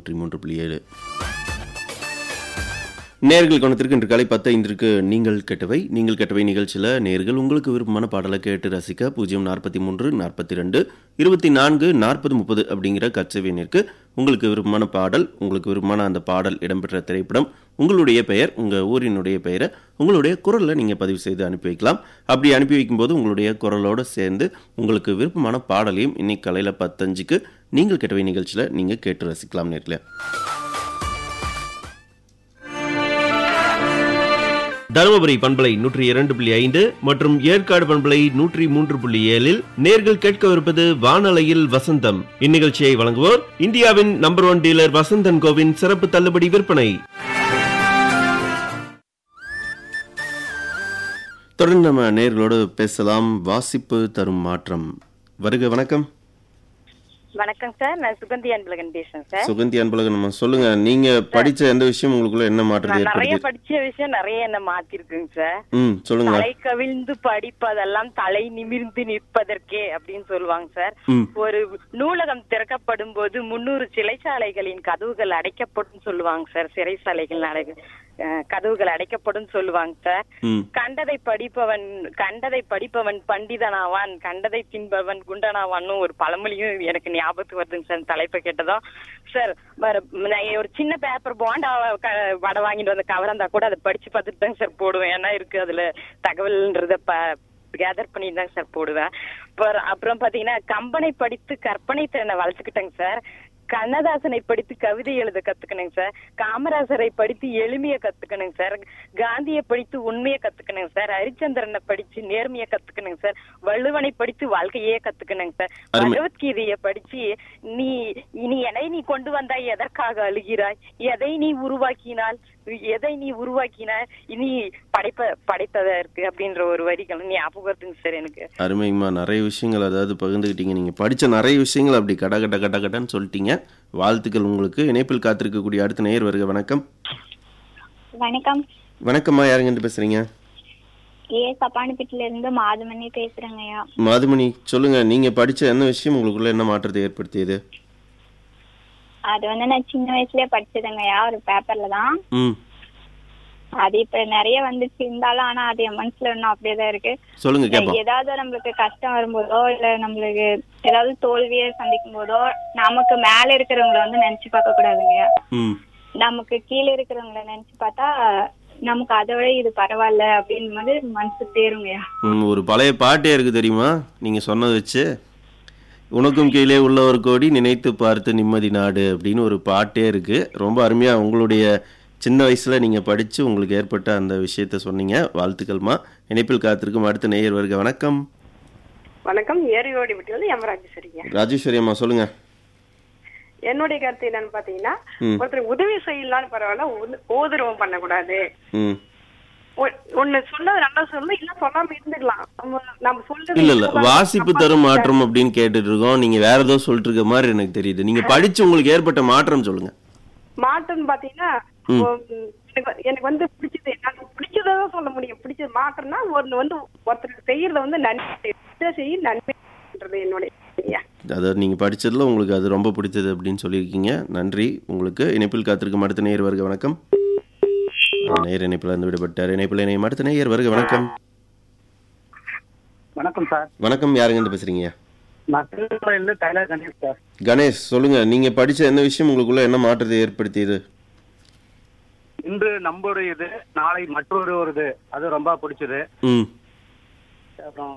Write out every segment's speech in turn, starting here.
நூற்றி மூன்று புள்ளி ஏழு நேர்கள் குணத்திற்கு இன்று காலை பத்து ஐந்திற்கு நீங்கள் கெட்டவை நீங்கள் கெட்டவை நிகழ்ச்சியில் நேர்கள் உங்களுக்கு விருப்பமான பாடலை கேட்டு ரசிக்க பூஜ்ஜியம் நாற்பத்தி மூன்று நாற்பத்தி ரெண்டு இருபத்தி நான்கு நாற்பது முப்பது அப்படிங்கிற கச்சவியனிற்கு உங்களுக்கு விருப்பமான பாடல் உங்களுக்கு விருப்பமான அந்த பாடல் இடம்பெற்ற திரைப்படம் உங்களுடைய பெயர் உங்கள் ஊரினுடைய பெயரை உங்களுடைய குரலில் நீங்கள் பதிவு செய்து அனுப்பி வைக்கலாம் அப்படி அனுப்பி வைக்கும்போது உங்களுடைய குரலோடு சேர்ந்து உங்களுக்கு விருப்பமான பாடலையும் இன்னைக்கு காலையில் பத்தஞ்சுக்கு நீங்கள் கெட்டவை நிகழ்ச்சியில் நீங்கள் கேட்டு ரசிக்கலாம் நேர்களே தருமபுரி பண்பலை நூற்றி இரண்டு புள்ளி ஐந்து மற்றும் ஏற்காடு பண்பலை நூற்றி மூன்று புள்ளி ஏழில் நேர்கள் கேட்கவிருப்பது வானலையில் வசந்தம் இந்நிகழ்ச்சியை வழங்குவோர் இந்தியாவின் நம்பர் ஒன் டீலர் வசந்தன் கோவின் சிறப்பு தள்ளுபடி விற்பனை தொடர்ந்து நம்ம நேர்களோடு பேசலாம் வாசிப்பு தரும் மாற்றம் வருக வணக்கம் வணக்கம் சார் நான் சுகந்தி அன்பழகன் பேசுறேன் சார் சுகந்தி அன்பழகன் நம்ம சொல்லுங்க நீங்க படிச்ச எந்த விஷயம் உங்களுக்குள்ள என்ன மாற்றத்தை நான் நிறைய ஏற்படுத்தி படிச்ச விஷயம் நிறைய என்ன மாத்திருக்குங்க சார் ம் சொல்லுங்க தலை கவிழ்ந்து படிப்பதெல்லாம் தலை நிமிர்ந்து நிற்பதற்கே அப்படின்னு சொல்லுவாங்க சார் ம் ஒரு நூலகம் திறக்கப்படும் போது முன்னூறு சிறைச்சாலைகளின் கதவுகள் அடைக்கப்படும் சொல்லுவாங்க சார் சிறைச்சாலைகள் அடை- அஹ், கதவுகள் அடைக்கப்படும் சொல்லுவாங்க சார் ம் கண்டதை படிப்பவன் கண்டதை படிப்பவன் பண்டிதனாவான் கண்டதை தின்பவன் குண்டனாவான்னு ஒரு பழமொழியும் எனக்கு ஞாபகத்துக்கு வருதுங்க சார் தலைப்பை கேட்டதும் சார் வர- நான் ஒரு சின்ன பேப்பர் பாண்டா வடை வாங்கிட்டு வந்த கவர் இருந்தா கூட அதை படிச்சு பார்த்துட்டு தாங்க சார் போடுவேன் ஏன்னா இருக்கு அதுல தகவல்ன்றத ப கேதர் பண்ணி தாங்க சார் போடுவேன் அப்புறம் அப்புறம் பாத்தீங்கன்னா கம்பனை படித்து கற்பனை திறனை வளர்த்துக்கிட்டேங்க சார் கண்ணதாசனை படித்து கவிதை எழுத கத்துக்கணுங்க சார் காமராசரை படித்து எளிமையை கத்துக்கணுங்க சார் காந்தியை படித்து உண்மையை கத்துக்கணுங்க சார் ஹரிச்சந்திரனை படிச்சு நேர்மையை கத்துக்கணுங்க சார் வள்ளுவனை படித்து வாழ்க்கையே கத்துக்கணுங்க சார் அருமை. பகவத்கீதையை படிச்சு நீ இனி எதை நீ கொண்டு வந்தாய் எதற்காக அழுகிறாய் எதை நீ உருவாக்கினால் எதை நீ உருவாக்கினாய் இனி படைப்ப படைத்ததற்கு அப்படின்ற ஒரு வரிகள் ஞாபகம் வருதுங்க சார் எனக்கு அருமைங்கம்மா நிறைய விஷயங்கள் அதாவது பகிர்ந்துக்கிட்டீங்க நீங்கள் படித்த நிறைய விஷயங்கள் அப்படி கட கட கட கடன்னு சொல்லிட்டீங்க வாழ்த்துக்கள் உங்களுக்கு இணைப்பில் காத்திருக்கக்கூடிய அடுத்த நேயர் வருக வணக்கம் வணக்கம் வணக்கம்மா யாருங்க பேசுறீங்க ஏ சப்பானிப்பட்டில இருந்து மாதுமணி பேசுறேங்கய்யா மாதுமணி சொல்லுங்க நீங்க படிச்ச என்ன விஷயம் உங்களுக்குள்ள என்ன மாற்றத்தை ஏற்படுத்தியது அது வந்து நான் சின்ன வயசுலயே படிச்சதுங்கய்யா ஒரு பேப்பர்ல தான் ம் அது இப்ப நிறைய வந்துச்சு இருந்தாலும் ஆனா அது என் மனசுல இன்னும் அப்படியே தான் இருக்கு சொல்லுங்க கேட்போம் ஏதாவது நம்மளுக்கு கஷ்டம் வரும்போதோ இல்ல நம்மளுக்கு ஏதாவது தோல்வியை சந்திக்கும் போதோ நமக்கு மேல இருக்கிறவங்கள வந்து நினைச்சு பார்க்க கூடாதுங்கய்யா ம் நமக்கு கீழே இருக்கிறவங்கள நினைச்சு பார்த்தா நமக்கு அதை விட இது பரவாயில்ல அப்படின்னு வந்து மனசு தேருங்கய்யா ம், ஒரு பழைய பாட்டே இருக்கு தெரியுமா நீங்க சொன்னதை வச்சு உனக்கும் கீழே உள்ள ஒரு கோடி நினைத்து பார்த்து நிம்மதி நாடு அப்படின்னு ஒரு பாட்டே இருக்கு ரொம்ப அருமையா உங்களுடைய சின்ன வயசுல நீங்க படிச்சு உங்களுக்கு ஏற்பட்ட அந்த விஷயத்த சொன்னீங்க வாழ்த்துக்கள்மா இணைப்பில் காத்திருக்கும் அடுத்த நேயர் வருக வணக்கம் வணக்கம் ஏரியோடி விட்டு யமராஜேஸ்வரிங்க ராஜேஸ்வரி அம்மா சொல்லுங்க என்னுடைய கருத்து என்னன்னு பாத்தீங்கன்னா ம். ஒருத்தர் உதவி செய்யலாம் பரவாயில்ல உத- உபதிரவம் பண்ணக்கூடாது ம் ஒ- ஒண்ணு சொன்னது நல்லா சொல்லணும் இல்ல சொல்லாம இருந்துக்கலாம் நம்ம நம்ம சொல்றது இல்ல இல்ல தப்பா- வாசிப்பு தப்பா தரும் சொல்ல- மாற்றம் அப்படின்னு கேட்டுட்டு இருக்கோம் நீங்க வேற ஏதோ சொல்லிட்டு இருக்க மாதிரி எனக்கு தெரியுது நீங்க படிச்சு உங்களுக்கு ஏற்பட்ட மாற்றம் சொல்லுங்க மாற்றம்னு பாத்தீங்கன்னா ம். ஒ- எனக்கு வ- எனக்கு வந்து பிடிச்சது எனக்கு பிடிச்சதான் சொல்ல முடியும் பிடிச்சது மாற்றம்னா ஒன்னு வந்து ஒருத்தருக்கு செய்யறத வந்து நன்மை செய்ய நன்மைன்றது என்னுடைய ஐயா. அதாவது நீங்க படிச்சதுல உங்களுக்கு அது ரொம்ப பிடிச்சது அப்படின்னு சொல்லியிருக்கீங்க நன்றி உங்களுக்கு இணைப்பில் காத்திருக்கும் அடுத்த நேயர் வருக வணக்கம் ஆ, நேயர் இணைப்பில் இருந்து விடுபட்டார் இணைப்பில் இணையம் அடுத்த நேயர் வருக வணக்கம் வணக்கம் சார் வணக்கம் யாருங்க இருந்து பேசுறீங்க நான் திருமலையிலிருந்து டைலர் கணேஷ் சார் கணேஷ் சொல்லுங்க நீங்க படிச்ச எந்த விஷயம் உங்களுக்குள்ள என்ன மாற்றத்தை ஏற்படுத்தியது இன்று நம்முடைய இது நாளை மற்றொரு ஒரு இது அது ரொம்ப பிடிச்சது ம் அப்புறம்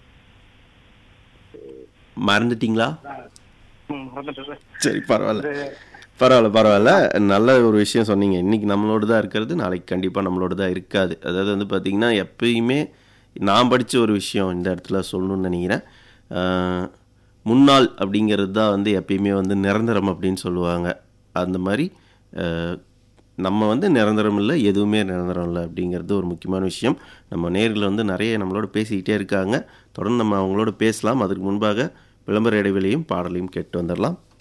மறந்துட்டீங்களா ம், மறந்துட்டது. சரி பரவாயில்ல பரவாயில்ல பரவாயில்ல நல்ல ஒரு விஷயம் சொன்னீங்க இன்னைக்கு நம்மளோட தான் இருக்கிறது நாளைக்கு கண்டிப்பாக நம்மளோட தான் இருக்காது அதாவது வந்து பார்த்தீங்கன்னா எப்பயுமே நான் படித்த ஒரு விஷயம் இந்த இடத்துல சொல்லணும்னு நினைக்கிறேன் ஆஹ், முன்னாள் அப்படிங்கிறது தான் வந்து எப்பயுமே வந்து நிரந்தரம் அப்படின்னு சொல்லுவாங்க அந்த மாதிரி ஆஹ், நம்ம வந்து நிரந்தரம் இல்லை எதுவுமே நிரந்தரம் இல்லை அப்படிங்கிறது ஒரு முக்கியமான விஷயம் நம்ம நேரில் வந்து நிறைய நம்மளோட பேசிக்கிட்டே இருக்காங்க தொடர்ந்து நம்ம அவங்களோட பேசலாம் அதுக்கு முன்பாக விளம்பர இடைவெளியும் பாடலையும் கேட்டு வந்துடலாம்